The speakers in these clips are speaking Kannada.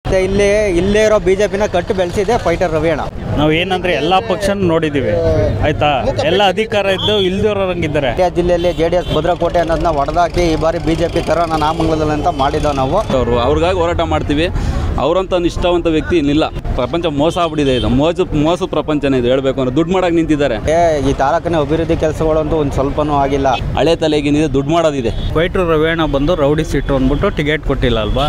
ಮತ್ತೆ ಇಲ್ಲಿ ಇಲ್ಲೇ ಇರೋ ಬಿಜೆಪಿನ ಕಟ್ಟು ಬೆಳೆಸಿದೆ ಫೈಟರ್ ರವಿ ಅಣ್ಣ ನಾವು ಏನಂದ್ರೆ ಎಲ್ಲ ಪಕ್ಷನ ನೋಡಿದ್ದೀವಿ ಆಯ್ತಾ ಎಲ್ಲ ಅಧಿಕಾರ ಇದ್ದು ಇಲ್ದಿರೋರಂಗಿದ್ದಾರೆ ಮಂಡ್ಯ ಜಿಲ್ಲೆಯಲ್ಲಿ ಜೆ ಡಿ ಎಸ್ ಭದ್ರಕೋಟೆ ಅನ್ನೋದನ್ನ ಹೊಡೆದಾಕಿ ಈ ಬಾರಿ ಬಿಜೆಪಿ ತರ ನಾಮಂಗಲದಲ್ಲಿ ಅಂತ ಮಾಡಿದ್ದೋ ನಾವು ಅವರು ಅವ್ರಿಗಾಗಿ ಹೋರಾಟ ಮಾಡ್ತೀವಿ ಅವರಂತ ನಿಷ್ಠಾವಂತ ವ್ಯಕ್ತಿ ಇನ್ನಿಲ್ಲ ಪ್ರಪಂಚ ಮೋಸ ಆಗ್ಬಿಟ್ಟಿದೆ ಇದು ಮೋಸ ಮೋಸ ಪ್ರಪಂಚನೇ ಇದು ಹೇಳ್ಬೇಕು ಅಂದ್ರೆ ದುಡ್ಡು ಮಾಡಕ್ಕೆ ನಿಂತಿದ್ದಾರೆ ಏ, ಈ ತಾಲೂಕಿನ ಅಭಿವೃದ್ಧಿ ಕೆಲಸಗಳಂತೂ ಒಂದು ಸ್ವಲ್ಪನೂ ಆಗಿಲ್ಲ ಹಳೆ ತಲೆಗೇನಿದೆ ದುಡ್ಡು ಮಾಡೋದಿದೆ ವೈಟ್ರು ರವೇಣ ಬಂದು ರೌಡಿ ಸೀಟು ಅಂದ್ಬಿಟ್ಟು ಟಿಕೆಟ್ ಕೊಟ್ಟಿಲ್ಲ ಅಲ್ವಾ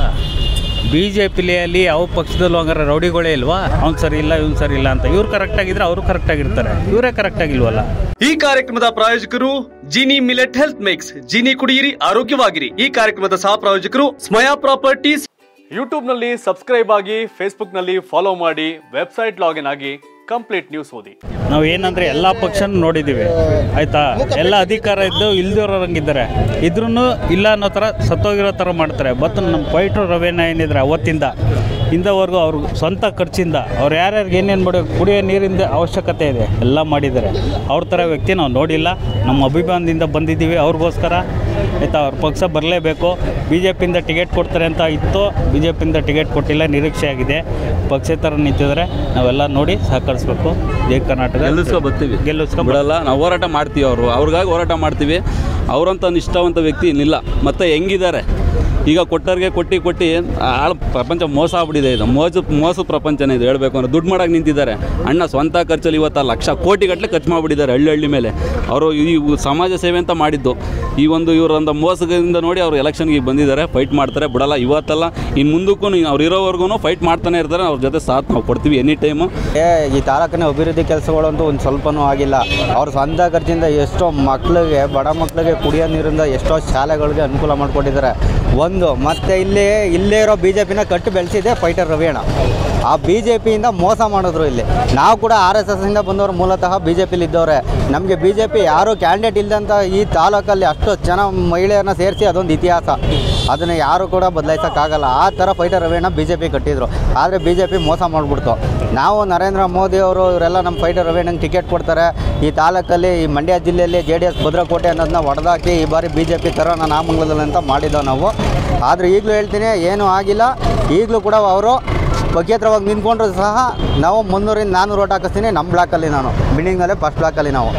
ಬಿ ಜೆ ಪಿಲಿಯಲ್ಲಿ ಯಾವ ಪಕ್ಷದಲ್ಲೂ ಹಂಗಾರೆ ರೌಡಿಗಳೇ ಇಲ್ವಾ ಅವ್ನು ಸರಿ ಇಲ್ಲ ಇವ್ನು ಸರಿ ಇಲ್ಲ ಅಂತ ಇವ್ರು ಕರೆಕ್ಟ್ ಆಗಿದ್ರೆ ಅವರು ಕರೆಕ್ಟ್ ಆಗಿರ್ತಾರೆ ಇವರೇ ಕರೆಕ್ಟ್ ಆಗಿಲ್ವಲ್ಲ ಈ ಕಾರ್ಯಕ್ರಮದ ಪ್ರಾಯೋಜಕರು Jini millet health mix Jini ಕುಡಿಯಿರಿ ಆರೋಗ್ಯವಾಗಿರಿ ಈ ಕಾರ್ಯಕ್ರಮದ ಸಹ ಪ್ರಾಯೋಜಕರು ಸ್ಮಯಾ ಪ್ರಾಪರ್ಟೀಸ್ ಯೂಟ್ಯೂಬ್ ನಲ್ಲಿ ಸಬ್ಸ್ಕ್ರೈಬ್ ಆಗಿ ಫೇಸ್ಬುಕ್ ನಲ್ಲಿ ಫಾಲೋ ಮಾಡಿ ವೆಬ್ಸೈಟ್ ಲಾಗಿನ್ ಆಗಿ ಕಂಪ್ಲೀಟ್ ನ್ಯೂಸ್ ಓದಿ ನಾವು ಏನಂದ್ರೆ ಎಲ್ಲ ಪಕ್ಷನ ನೋಡಿದ್ದೀವಿ ಆಯ್ತಾ ಎಲ್ಲ ಅಧಿಕಾರ ಇದ್ದು ಇಲ್ದಿರೋರಂಗಿದ್ದಾರೆ ಇದ್ರೂ ಇಲ್ಲ ಅನ್ನೋ ಥರ ಸತ್ತೋಗಿರೋ ಥರ ಮಾಡ್ತಾರೆ ಬಟ್ ನಮ್ಮ ಪೈಟ್ರು ರವೇನ ಏನಿದ್ರೆ ಅವತ್ತಿಂದ ಇಂದವರೆಗೂ ಅವ್ರ ಸ್ವಂತ ಖರ್ಚಿಂದ ಅವ್ರು ಯಾರ್ಯಾರಿಗೆ ಏನೇನು ಮಾಡೋ ಕುಡಿಯೋ ನೀರಿಂದ ಅವಶ್ಯಕತೆ ಇದೆ ಎಲ್ಲ ಮಾಡಿದ್ದಾರೆ ಅವ್ರ ಥರ ವ್ಯಕ್ತಿ ನಾವು ನೋಡಿಲ್ಲ ನಮ್ಮ ಅಭಿಮಾನದಿಂದ ಬಂದಿದ್ದೀವಿ ಅವ್ರಿಗೋಸ್ಕರ ಆಯ್ತಾ ಅವ್ರ ಪಕ್ಷ ಬರಲೇಬೇಕು ಬಿ ಜೆ ಪಿಯಿಂದ ಟಿಕೆಟ್ ಕೊಡ್ತಾರೆ ಅಂತ ಇತ್ತು ಬಿ ಜೆ ಪಿಯಿಂದ ಟಿಕೆಟ್ ಕೊಟ್ಟಿಲ್ಲ ನಿರೀಕ್ಷೆ ಆಗಿದೆ ಪಕ್ಷೇತರ ನಿಂತಿದ್ದಾರೆ ನಾವೆಲ್ಲ ನೋಡಿ ಸಹಕರಿಸ್ಬೇಕು ಜೈ ಕರ್ನಾಟಕ ಗೆಲ್ಲಿಸ್ಕೊ ಬರ್ತೀವಿ ಗೆಲ್ಲಿಸ್ಕೊ ಬಿಡಲ್ಲ ನಾವು ಹೋರಾಟ ಮಾಡ್ತೀವಿ ಅವರು ಅವ್ರಿಗಾಗಿ ಹೋರಾಟ ಮಾಡ್ತೀವಿ ಅವರಂತ ನಿಷ್ಠಾವಂತ ವ್ಯಕ್ತಿ ಇನ್ನಿಲ್ಲ ಮತ್ತೆ ಹೆಂಗಿದ್ದಾರೆ ಈಗ ಕೊಟ್ಟವ್ರಿಗೆ ಕೊಟ್ಟು ಕೊಟ್ಟು ಆಳ್ ಪ್ರಪಂಚ ಮೋಸ ಆಗ್ಬಿಟ್ಟಿದೆ ಇದು ಮೋಸ ಮೋಸ ಪ್ರಪಂಚನೇ ಇದು ಹೇಳ್ಬೇಕು ಅಂದ್ರೆ ದುಡ್ಡು ಮಾಡಕ್ಕೆ ನಿಂತಿದ್ದಾರೆ ಅಣ್ಣ ಸ್ವಂತ ಖರ್ಚಲ್ಲಿ ಇವತ್ತು ಲಕ್ಷ ಕೋಟಿಗಟ್ಟಲೆ ಖರ್ಚು ಮಾಡಿಬಿಟ್ಟಿದ್ದಾರೆ ಹಳ್ಳಿ ಹಳ್ಳಿ ಮೇಲೆ ಅವರು ಈ ಸಮಾಜ ಸೇವೆ ಅಂತ ಮಾಡಿದ್ದು ಈ ಒಂದು ಇವರೊಂದು ಮೋಸದಿಂದ ನೋಡಿ ಅವರು ಎಲೆಕ್ಷನ್ಗೆ ಬಂದಿದ್ದಾರೆ ಫೈಟ್ ಮಾಡ್ತಾರೆ ಬಿಡಲ್ಲ ಇವತ್ತಲ್ಲ ಇನ್ನು ಮುಂದಕ್ಕೂ ಅವ್ರು ಇರೋವರೆಗೂ ಫೈಟ್ ಮಾಡ್ತಾನೆ ಇರ್ತಾರೆ ಅವ್ರ ಜೊತೆ ಸಾಥ್ ನಾವು ಕೊಡ್ತೀವಿ ಎನಿ ಟೈಮು ಏ, ಈ ತಾಲೂಕಿನ ಅಭಿವೃದ್ಧಿ ಕೆಲಸಗಳಂತೂ ಒಂದು ಸ್ವಲ್ಪನೂ ಆಗಿಲ್ಲ ಅವ್ರ ಸ್ವಂತ ಖರ್ಚಿಂದ ಎಷ್ಟೋ ಮಕ್ಕಳಿಗೆ ಬಡ ಮಕ್ಕಳಿಗೆ ಕುಡಿಯೋ ನೀರಿಂದ ಎಷ್ಟೋ ಶಾಲೆಗಳಿಗೆ ಅನುಕೂಲ ಮಾಡಿಕೊಟ್ಟಿದ್ದಾರೆ ಒಂದು ಮತ್ತೆ ಇಲ್ಲಿ ಇಲ್ಲೇ ಇರೋ ಬಿ ಜೆ ಪಿನ ಕಟ್ಟು ಬೆಳೆಸಿದೆ ಫೈಟರ್ ರವಿ ಅಣ್ಣ ಆ ಬಿ ಜೆ ಪಿಯಿಂದ ಮೋಸ ಮಾಡಿದ್ರು ಇಲ್ಲಿ ನಾವು ಕೂಡ ಆರ್ ಎಸ್ ಎಸ್ ಇಂದ ಬಂದವರು ಮೂಲತಃ ಬಿ ಜೆ ಪಿಲಿ ಇದ್ದವ್ರೆ ನಮಗೆ ಬಿ ಜೆ ಪಿ ಯಾರೂ ಕ್ಯಾಂಡಿಡೇಟ್ ಇಲ್ಲದಂತ ಈ ತಾಲೂಕಲ್ಲಿ ಅಷ್ಟು ಜನ ಮಹಿಳೆಯರನ್ನ ಸೇರಿಸಿ ಅದೊಂದು ಇತಿಹಾಸ ಅದನ್ನು ಯಾರು ಕೂಡ ಬದಲಾಯಿಸೋಕ್ಕಾಗಲ್ಲ ಆ ಥರ ಫೈಟರ್ ರವಿಯಣ್ಣ ಬಿ ಜೆ ಪಿ ಕಟ್ಟಿದ್ರು ಆದರೆ ಬಿ ಜೆ ಪಿ ಮೋಸ ಮಾಡಿಬಿಡ್ತು ನಾವು ನರೇಂದ್ರ ಮೋದಿ ಅವರು ಇವರೆಲ್ಲ ನಮ್ಮ ಫೈಟರ್ ರವಿಯಣ್ಣಂಗೆ ಟಿಕೆಟ್ ಕೊಡ್ತಾರೆ ಈ ತಾಲೂಕಲ್ಲಿ ಈ ಮಂಡ್ಯ ಜಿಲ್ಲೆಯಲ್ಲಿ ಜೆ ಡಿ ಎಸ್ ಭದ್ರಕೋಟೆ ಅನ್ನೋದನ್ನ ಹೊಡೆದಾಕಿ ಈ ಬಾರಿ ಬಿ ಜೆ ಪಿ ಥರ ನಾಮಂಗಲದಲ್ಲಿ ಅಂತ ಮಾಡಿದ್ದೋ ನಾವು ಆದರೆ ಈಗಲೂ ಹೇಳ್ತೀನಿ ಏನೂ ಆಗಿಲ್ಲ ಈಗಲೂ ಕೂಡ ಅವರು ಪಕ್ಷೇತರವಾಗಿ ನಿಂತ್ಕೊಂಡ್ರು ಸಹ ನಾವು ಮುನ್ನೂರಿಂದ ನಾನ್ನೂರು ಓಟ್ ಹಾಕಿಸ್ತೀನಿ ನಮ್ಮ ಬ್ಲಾಕಲ್ಲಿ ನಾನು ಬಿಲ್ಡಿಂಗ್ನಲ್ಲೇ ಫಸ್ಟ್ ಬ್ಲಾಕಲ್ಲಿ ನಾವು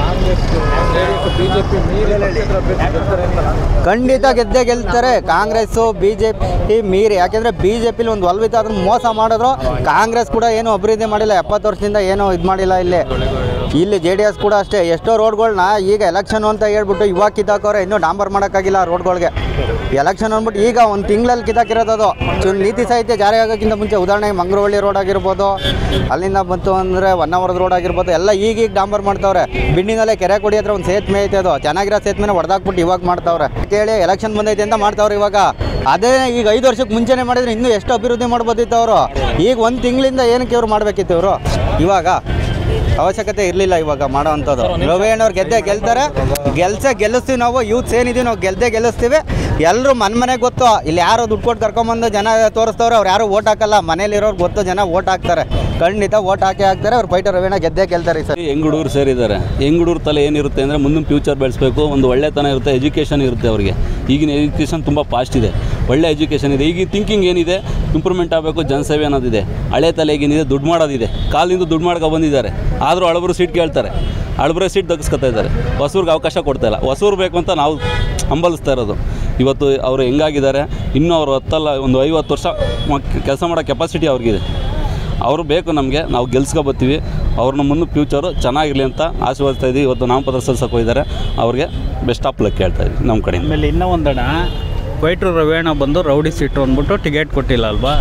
ಖಂಡಿತ ಗೆದ್ದೇ ಗೆಲ್ತಾರೆ ಕಾಂಗ್ರೆಸ್ಸು ಬಿ ಜೆ ಪಿ ಮೀರಿ ಯಾಕೆಂದರೆ ಬಿ ಜೆ ಪಿಲಿ ಒಂದು ಒಲ್ವಿತ ಅದನ್ನು ಮೋಸ ಮಾಡಿದ್ರು ಕಾಂಗ್ರೆಸ್ ಕೂಡ ಏನು ಅಭಿವೃದ್ಧಿ ಮಾಡಿಲ್ಲ ಎಪ್ಪತ್ತು ವರ್ಷದಿಂದ ಏನೂ ಇದು ಮಾಡಿಲ್ಲ ಇಲ್ಲಿ ಇಲ್ಲಿ ಜೆ ಡಿ ಎಸ್ ಕೂಡ ಅಷ್ಟೇ ಎಷ್ಟೋ ರೋಡ್ಗಳ್ನ ಈಗ ಎಲೆಕ್ಷನ್ ಅಂತ ಹೇಳ್ಬಿಟ್ಟು ಇವಾಗ ಕಿತ್ತಾಕವ್ರೆ ಇನ್ನೂ ಡಾಂಬರ್ ಮಾಡೋಕ್ಕಾಗಿಲ್ಲ ಆ ರೋಡ್ಗಳಿಗೆ ಎಲೆಕ್ಷನ್ ಅಂದ್ಬಿಟ್ಟು ಈಗ ಒಂದು ತಿಂಗಳಲ್ಲಿ ಕಿತ್ತಾಕಿರೋದು ಅದು ಚು- ನೀತಿ ಸಾಹಿತ್ಯ ಜಾರಿ ಆಗೋಕ್ಕಿಂತ ಮುಂಚೆ ಉದಾಹರಣೆಗೆ ಮಂಗರವಳ್ಳಿ ರೋಡ್ ಆಗಿರ್ಬೋದು ಅಲ್ಲಿಂದ ಬಂತು ಅಂದರೆ ಹೊನ್ನಾವರದ ರೋಡ್ ಆಗಿರ್ಬೋದು ಎಲ್ಲ ಈಗೀಗ ಡಾಂಬರ್ ಮಾಡ್ತಾವ್ರೆ ಬಿಂಡಿನಲ್ಲೇ ಕೆರೆ ಕೊಡಿ ಹತ್ರ ಒಂದು ಸೇತುವೆ ಐತೆ ಅದು ಚೆನ್ನಾಗಿರೋ ಸೇತುವೆನ ಹೊಡೆದಾಕ್ಬಿಟ್ಟು ಇವಾಗ ಮಾಡ್ತಾವ್ರೆ ಕೇಳಿ ಎಲೆಕ್ಷನ್ ಬಂದೈತೆ ಅಂತ ಮಾಡ್ತಾವ್ರೆ ಇವಾಗ ಅದೇ ಈಗ ಐದು ವರ್ಷಕ್ಕೆ ಮುಂಚೆನೇ ಮಾಡಿದ್ರೆ ಇನ್ನೂ ಎಷ್ಟು ಅಭಿವೃದ್ಧಿ ಮಾಡ್ಬೋದಿತ್ತು ಅವರು ಈಗ ಒಂದು ತಿಂಗಳಿಂದ ಏನಕ್ಕೆ ಇವ್ರು ಮಾಡಬೇಕಿತ್ತು ಇವರು ಇವಾಗ ಅವಶ್ಯಕತೆ ಇರಲಿಲ್ಲ ಇವಾಗ ಮಾಡೋ ಅಂಥದ್ದು ರವಿಯಣ್ಣವ್ರು ಗೆದ್ದೆ ಗೆಲ್ತಾರೆ ಗೆಲ್ಸೆ ಗೆಲ್ಲಿಸ್ತೀವಿ ನಾವು ಯೂತ್ಸ್ ಏನಿದೀವಿ ನಾವು ಗೆದ್ದೆ ಗೆಲ್ಲಿಸ್ತೀವಿ ಎಲ್ಲರೂ ಮನೆ ಮನೆಗೆ ಗೊತ್ತು ಇಲ್ಲಿ ಯಾರು ದುಡ್ಡು ಕೊಟ್ಟು ಕರ್ಕೊಂಬಂದು ಜನ ತೋರಿಸ್ತವ್ರೆ ಅವ್ರು ಯಾರು ಓಟ್ ಹಾಕಲ್ಲ ಮನೇಲಿರೋರು ಗೊತ್ತು ಜನ ಓಟ್ ಹಾಕ್ತಾರೆ ಖಂಡಿತ ಓಟ್ ಹಾಕಿ ಹಾಕ್ತಾರೆ ಅವ್ರು ಫೈಟರ್ ರವಿನ ಗೆದ್ದೆ ಗೆಲ್ತಾರೆ ಈ ಸರಿ ಹೆಂಗ್ ಹುಡುಗರು ಸೇರಿದ್ದಾರೆ ಹೆಂಗ್ ಹುಡುಗರ ತಲೆ ಏನಿರುತ್ತೆ ಅಂದರೆ ಮುಂದಿನ ಫ್ಯೂಚರ್ ಬೆಳೆಸಬೇಕು ಒಂದು ಒಳ್ಳೆತನ ಇರುತ್ತೆ ಎಜುಕೇಷನ್ ಇರುತ್ತೆ ಅವರಿಗೆ ಈಗಿನ ಎಜುಕೇಷನ್ ತುಂಬ ಫಾಸ್ಟ್ ಇದೆ ಒಳ್ಳೆ ಎಜುಕೇಷನ್ ಇದೆ ಈಗಿನ ಥಿಂಕಿಂಗ್ ಏನಿದೆ ಇಂಪ್ರೂವ್ಮೆಂಟ್ ಆಗಬೇಕು ಜನಸೇವೆ ಅನ್ನೋದಿದೆ ಹಳೆ ತಲೆಗೇನಿದೆ ದುಡ್ಡು ಮಾಡೋದಿದೆ ಕಾಲಿಂದ ದುಡ್ಡು ಮಾಡ್ಕೊ ಬಂದಿದ್ದಾರೆ ಆದರೂ ಹಳಬರು ಸೀಟ್ ಕೇಳ್ತಾರೆ ಹಳಬರೇ ಸೀಟ್ ದಗಿಸ್ಕೊತಾ ಇದ್ದಾರೆ ಹೊಸೂರ್ಗೆ ಅವಕಾಶ ಕೊಡ್ತಾ ಇಲ್ಲ ಹೊಸೂರು ಬೇಕು ಅಂತ ನಾವು ಹಂಬಲಿಸ್ತಾ ಇರೋದು ಇವತ್ತು ಅವರು ಹೆಂಗಾಗಿದ್ದಾರೆ ಇನ್ನೂ ಅವರು ಹತ್ತಲ್ಲ ಒಂದು ಐವತ್ತು ವರ್ಷ ಕೆಲಸ ಮಾಡೋ ಕೆಪಾಸಿಟಿ ಅವ್ರಿಗಿದೆ ಅವರು ಬೇಕು ನಮಗೆ ನಾವು ಗೆಲ್ಸ್ಕೊ ಬರ್ತೀವಿ ಅವ್ರನ್ನ ಮುಂದೆ ಫ್ಯೂಚರು ಚೆನ್ನಾಗಿರಲಿ ಅಂತ ಆಶೀರ್ವದಿಸ್ತಾ ಇದ್ದೀವಿ ಇವತ್ತು ನಾಮಪತ್ರ ಸಲ್ಸಕ್ಕೆ ಹೋಗಿದ್ದಾರೆ ಅವ್ರಿಗೆ ಬೆಸ್ಟ್ ಆಫ್ ಲಕ್ ಹೇಳ್ತಾ ಇದ್ದೀವಿ ನಮ್ಮ ಕಡೆಯಿಂದ ಆಮೇಲೆ ಇನ್ನೂ ಒಂದಣ ವೈಟ್ರು ರವೇಣ ಬಂದು ರೌಡಿ ಸೀಟು ಅಂದ್ಬಿಟ್ಟು ಟಿಕೆಟ್ ಕೊಟ್ಟಿಲ್ಲ ಅಲ್ವಾ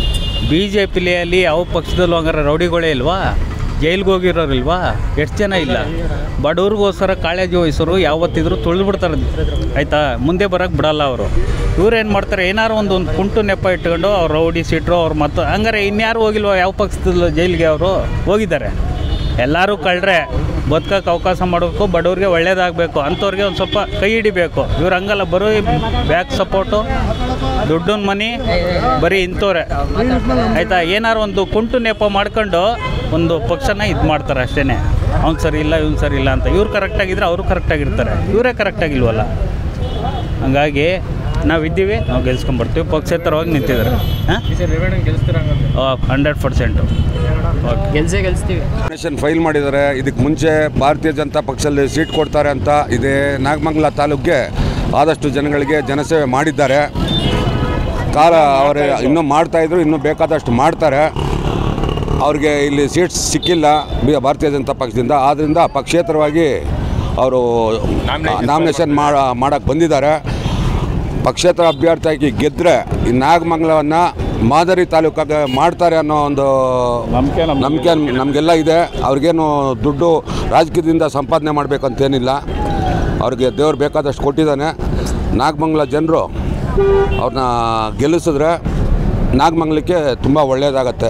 ಬಿ ಜೆ ಪಿಲಿಯಲ್ಲಿ ಯಾವ ಪಕ್ಷದಲ್ಲೂ ಹಂಗಾರೆ ರೌಡಿಗಳೇ ಇಲ್ವಾ ಜೈಲ್ಗೆ ಹೋಗಿರೋರಿಲ್ವಾ ಎಷ್ಟು ಜನ ಇಲ್ಲ ಬಡವ್ರಿಗೋಸ್ಕರ ಕಾಳಜಿ ವಹಿಸೋರು ಯಾವತ್ತಿದ್ರು ತುಳಿದು ಬಿಡ್ತಾರೆ ಆಯಿತಾ ಮುಂದೆ ಬರೋಕ್ಕೆ ಬಿಡಲ್ಲ ಅವರು ಇವ್ರು ಏನು ಮಾಡ್ತಾರೆ ಏನಾರು ಒಂದು ಒಂದು ಕುಂಟು ನೆಪ ಇಟ್ಕೊಂಡು ಅವ್ರು ರೌಡಿ ಸೀಟ್ರು ಅವ್ರು ಮತ್ತು ಹಂಗಾರೆ ಇನ್ಯಾರು ಹೋಗಿಲ್ವಾ ಯಾವ ಪಕ್ಷದಲ್ಲಿ ಜೈಲಿಗೆ ಅವರು ಹೋಗಿದ್ದಾರೆ ಎಲ್ಲರೂ ಕಳ್ರೆ ಬದುಕಕ್ಕೆ ಅವಕಾಶ ಮಾಡಬೇಕು ಬಡವ್ರಿಗೆ ಒಳ್ಳೇದಾಗಬೇಕು ಅಂಥವ್ರಿಗೆ ಒಂದು ಸ್ವಲ್ಪ ಕೈ ಹಿಡಿಬೇಕು ಇವ್ರು ಹಂಗಲ್ಲ ಬರೋ ಬ್ಯಾಕ್ ಸಪೋರ್ಟು ದುಡ್ಡಿನ ಮನಿ ಬರೀ ಇಂಥವ್ರೆ ಆಯಿತಾ ಏನಾರು ಒಂದು ಕುಂಟು ನೆಪ ಮಾಡ್ಕೊಂಡು ಒಂದು ಪಕ್ಷನ ಇದು ಮಾಡ್ತಾರೆ ಅಷ್ಟೇ ಅವ್ನು ಸರಿ ಇಲ್ಲ ಇವ್ನು ಸರಿ ಇಲ್ಲ ಅಂತ ಇವ್ರು ಕರೆಕ್ಟಾಗಿದ್ರೆ ಅವರು ಕರೆಕ್ಟಾಗಿರ್ತಾರೆ ಇವರೇ ಕರೆಕ್ಟಾಗಿಲ್ವಲ್ಲ ಹಂಗಾಗಿ ನಾವು ಇದ್ದೀವಿ ನಾವು ಗೆಲ್ಸ್ಕೊಂಬರ್ತೀವಿ ಪಕ್ಷೇತರವಾಗಿ ನಿಂತಿದ್ದಾರೆ ಹಾಂ ಹಂಡ್ರೆಡ್ ಪರ್ಸೆಂಟು ಓಕೆ ಗೆಲ್ಸೇ ಗೆಲ್ಸ್ತೀವಿ ನಾಮಿನೇಷನ್ ಫೈಲ್ ಮಾಡಿದ್ದಾರೆ ಇದಕ್ಕೆ ಮುಂಚೆ ಭಾರತೀಯ ಜನತಾ ಪಕ್ಷದಲ್ಲಿ ಸೀಟ್ ಕೊಡ್ತಾರೆ ಅಂತ ಇದೇ ನಾಗಮಂಗಲ ತಾಲೂಕಿಗೆ ಆದಷ್ಟು ಜನಗಳಿಗೆ ಜನಸೇವೆ ಮಾಡಿದ್ದಾರೆ ಕಾಲ ಅವರು ಇನ್ನೂ ಮಾಡ್ತಾಯಿದ್ರು ಇನ್ನೂ ಬೇಕಾದಷ್ಟು ಮಾಡ್ತಾರೆ ಅವ್ರಿಗೆ ಇಲ್ಲಿ ಸೀಟ್ಸ್ ಸಿಕ್ಕಿಲ್ಲ ಬಿ- ಭಾರತೀಯ ಜನತಾ ಪಕ್ಷದಿಂದ ಆದ್ದರಿಂದ ಪಕ್ಷೇತರವಾಗಿ ಅವರು ನಾಮಿನೇಷನ್ ಮಾಡ ಮಾಡಕ್ಕೆ ಬಂದಿದ್ದಾರೆ ಪಕ್ಷೇತರ ಅಭ್ಯರ್ಥಿಯಾಗಿ ಗೆದ್ದರೆ ಈ ನಾಗಮಂಗಲವನ್ನು ಮಾದರಿ ತಾಲೂಕಾಗ ಮಾಡ್ತಾರೆ ಅನ್ನೋ ಒಂದು ನಂಬಿಕೆ ನಮಗೆಲ್ಲ ಇದೆ ಅವ್ರಿಗೇನು ದುಡ್ಡು ರಾಜಕೀಯದಿಂದ ಸಂಪಾದನೆ ಮಾಡಬೇಕಂತೇನಿಲ್ಲ ಅವ್ರಿಗೆ ದೇವ್ರು ಬೇಕಾದಷ್ಟು ಕೊಟ್ಟಿದ್ದಾನೆ ನಾಗಮಂಗಲ ಜನರು ಅವ್ರನ್ನ ಗೆಲ್ಲಿಸಿದ್ರೆ ನಾಗಮಂಗಲಕ್ಕೆ ತುಂಬ ಒಳ್ಳೆಯದಾಗತ್ತೆ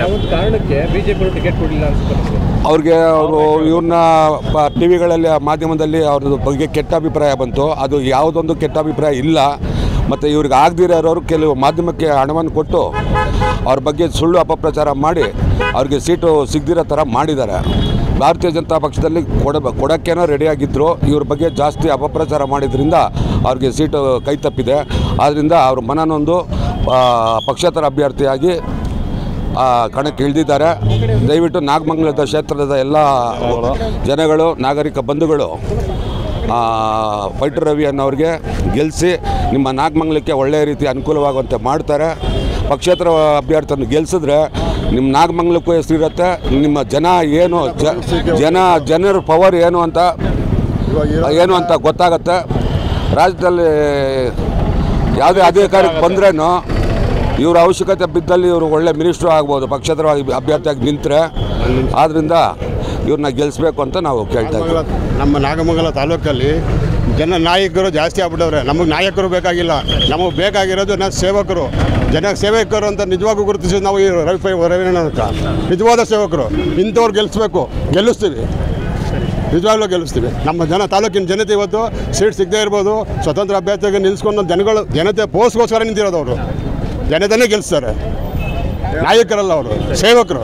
ಅವ್ರಿಗೆ ಅವರು ಇವ್ರನ್ನ ಟಿ ವಿಗಳಲ್ಲಿ ಮಾಧ್ಯಮದಲ್ಲಿ ಅವ್ರದ್ದು ಬಗ್ಗೆ ಕೆಟ್ಟ ಅಭಿಪ್ರಾಯ ಬಂತು ಅದು ಯಾವುದೊಂದು ಕೆಟ್ಟ ಅಭಿಪ್ರಾಯ ಇಲ್ಲ ಮತ್ತು ಇವ್ರಿಗೆ ಆಗದಿರೋರು ಕೆಲವು ಮಾಧ್ಯಮಕ್ಕೆ ಹಣವನ್ನು ಕೊಟ್ಟು ಅವ್ರ ಬಗ್ಗೆ ಸುಳ್ಳು ಅಪಪ್ರಚಾರ ಮಾಡಿ ಅವ್ರಿಗೆ ಸೀಟು ಸಿಗದಿರೋ ಥರ ಮಾಡಿದ್ದಾರೆ ಭಾರತೀಯ ಜನತಾ ಪಕ್ಷದಲ್ಲಿ ಕೊಡ ಕೊಡೋಕ್ಕೇನೋ ರೆಡಿಯಾಗಿದ್ದರು ಇವ್ರ ಬಗ್ಗೆ ಜಾಸ್ತಿ ಅಪಪ್ರಚಾರ ಮಾಡಿದ್ರಿಂದ ಅವ್ರಿಗೆ ಸೀಟು ಕೈ ತಪ್ಪಿದೆ ಆದ್ದರಿಂದ ಅವ್ರ ಮನನೊಂದು ಆ, ಪಕ್ಷೇತರ ಅಭ್ಯರ್ಥಿಯಾಗಿ ಆ, ಕಣಕ್ಕೆ ಇಳಿದಿದ್ದಾರೆ ದಯವಿಟ್ಟು ನಾಗಮಂಗಲದ ಕ್ಷೇತ್ರದ ಎಲ್ಲ ಜನಗಳು ನಾಗರಿಕ ಬಂಧುಗಳು ಆ, ಫೈಟರ್ ರವಿ ಅನ್ನೋರಿಗೆ ಗೆಲ್ಲಿಸಿ ನಿಮ್ಮ ನಾಗಮಂಗಲಕ್ಕೆ ಒಳ್ಳೆಯ ರೀತಿ ಅನುಕೂಲವಾಗುವಂತೆ ಮಾಡ್ತಾರೆ ಪಕ್ಷೇತರ ಅಭ್ಯರ್ಥಿಯನ್ನು ಗೆಲ್ಲಿಸಿದ್ರೆ ನಿಮ್ಮ ನಾಗಮಂಗಲಕ್ಕೂ ಹೆಸರಿರುತ್ತೆ ನಿಮ್ಮ ಜನ ಏನು ಜ- ಜನ ಜನರ ಪವರ್ ಏನು ಅಂತ ಏನು ಅಂತ ಗೊತ್ತಾಗತ್ತೆ ರಾಜ್ಯದಲ್ಲಿ ಯಾವುದೇ ಅಧಿಕಾರಕ್ಕೆ ಬಂದ್ರೇನು ಇವ್ರ ಅವಶ್ಯಕತೆ ಬಿದ್ದಲ್ಲಿ ಇವರು ಒಳ್ಳೆ ಮಿನಿಸ್ಟ್ರು ಆಗ್ಬೋದು ಪಕ್ಷೇತರವಾಗಿ ಅಭ್ಯರ್ಥಿಯಾಗಿ ನಿಂತರೆ ಆದ್ದರಿಂದ ಇವ್ರನ್ನ ಗೆಲ್ಲಿಸ್ಬೇಕು ಅಂತ ನಾವು ಕೇಳ್ತಾ ಇದ್ದೀವಿ ನಮ್ಮ ನಾಗಮಂಗಲ ತಾಲೂಕಲ್ಲಿ ಜನ ನಾಯಕರು ಜಾಸ್ತಿ ಆಗ್ಬಿಟ್ಟವ್ರೆ ನಮಗೆ ನಾಯಕರು ಬೇಕಾಗಿಲ್ಲ ನಮಗೆ ಬೇಕಾಗಿರೋದು ನಾವು ಸೇವಕರು ಜನ ಸೇವಕರು ಅಂತ ನಿಜವಾಗೂ ಗುರುತಿಸಿದ್ದು ನಾವು ಈ ರವಿ ರವಿಣ್ಣ ಅಂತ ನಿಜವಾದ ಸೇವಕರು ಇಂಥವ್ರು ಗೆಲ್ಲಿಸ್ಬೇಕು ಗೆಲ್ಲಿಸ್ತೀವಿ ನಿಜವಾಗ್ಲೂ ಗೆಲ್ಲಿಸ್ತೀವಿ ನಮ್ಮ ಜನ ತಾಲೂಕಿನ ಜನತೆ ಇವತ್ತು ಸೀಟ್ ಸಿಗದೇ ಇರ್ಬೋದು ಸ್ವತಂತ್ರ ಅಭ್ಯರ್ಥಿಗೆ ನಿಲ್ಲಿಸ್ಕೊಂಡು ಜನಗಳು ಜನತೆ ಪೋಸ್ಗೋಸ್ಕರ ನಿಂತಿರೋದು ಅವರು ಜನತೆನೇ ಗೆಲ್ಲಿಸ್ತಾರೆ ನಾಯಕರಲ್ಲ ಅವರು ಸೇವಕರು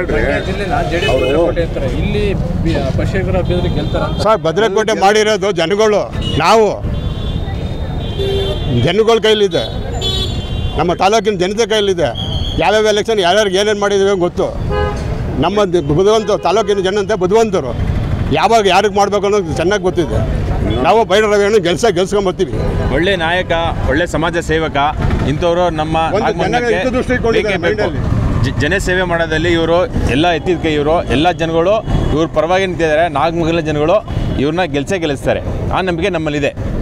ಇಲ್ಲಿ ಪಕ್ಷೇತರ ಅಭ್ಯರ್ಥಿ ಗೆಲ್ತಾರ ಸರ್ ಭದ್ರಕೋಟೆ ಮಾಡಿರೋದು ಜನಗಳು ನಾವು ಜನಗಳ ಕೈಲಿದೆ ನಮ್ಮ ತಾಲೂಕಿನ ಜನತೆ ಕೈಲಿದೆ ಯಾವ್ಯಾವ ಎಲೆಕ್ಷನ್ ಯಾರ್ಯಾರಿಗೆ ಏನೇನು ಮಾಡಿದ್ದೀವಿ ಅಂತ ಗೊತ್ತು ನಮ್ಮ ದ- ಬುದ್ಧಿವಂತ ತಾಲೂಕಿನ ಜನಂತೆ ಬುದ್ಧಿವಂತರು ಯಾವಾಗ ಯಾರಿಗೆ ಮಾಡಬೇಕು ಅನ್ನೋದು ಚೆನ್ನಾಗಿ ಗೊತ್ತಿದೆ ನಾವು ಬೈರ ರವಿಯನ್ನು ಗೆಲ್ಸ ಗೆಲ್ಸ್ಕೊಂಬರ್ತೀವಿ ಒಳ್ಳೆ ನಾಯಕ ಒಳ್ಳೆ ಸಮಾಜ ಸೇವಕ ಇಂಥವ್ರು ನಮ್ಮ ಒಂದು ನಾಗಮಂಗಲಕ್ಕೆ ಜನ ಹಿತದೃಷ್ಟಿ ಇಟ್ಕೊಂಡಿದ್ದಾರೆ ಬೇಕೇ ಬೇಕು ಜ- ಜನ ಸೇವೆ ಮಾಡೋದಲ್ಲಿ ಇವರು ಎಲ್ಲ ಎತ್ತಿದ ಕೈ ಇವರು ಎಲ್ಲ ಜನಗಳು ಇವ್ರ ಪರವಾಗಿ ನಿಂತಿದ್ದಾರೆ ನಾಗಮಂಗಲ ಜನಗಳು ಇವ್ರನ್ನ ಗೆಲ್ಸೇ ಗೆಲ್ಲಿಸ್ತಾರೆ ಆ ನಂಬಿಕೆ ನಮ್ಮಲ್ಲಿದೆ